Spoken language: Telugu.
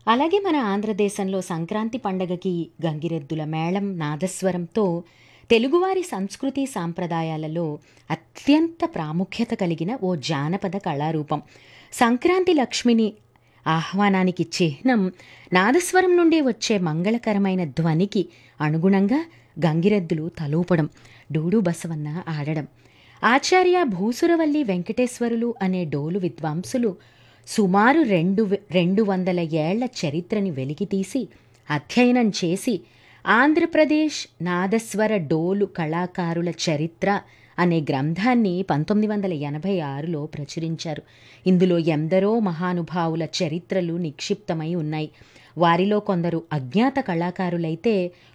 అలాగే మన ఆంధ్రదేశంలో సంక్రాంతి పండగకి గంగిరెద్దుల మేళం నాదస్వరంతో తెలుగువారి సంస్కృతి సాంప్రదాయాలలో అత్యంత ప్రాముఖ్యత కలిగిన ఓ జానపద కళారూపం సంక్రాంతి లక్ష్మిని ఆహ్వానానికి చిహ్నం నాదస్వరం నుండి వచ్చే మంగళకరమైన ధ్వనికి అనుగుణంగా గంగిరెద్దులు తలూపడం డూడు బసవన్న ఆడడం ఆచార్య భూసురవల్లి వెంకటేశ్వరులు అనే డోలు విద్వాంసులు సుమారు రెండు వె- రెండు వందల ఏళ్ల చరిత్రని వెలికితీసి అధ్యయనం చేసి ఆంధ్రప్రదేశ్ నాదస్వర డోలు కళాకారుల చరిత్ర అనే గ్రంథాన్ని పంతొమ్మిది వందల ఎనభై ఆరులో ప్రచురించారు ఇందులో ఎందరో మహానుభావుల చరిత్రలు నిక్షిప్తమై ఉన్నాయి వారిలో కొందరు అజ్ఞాత కళాకారులైతే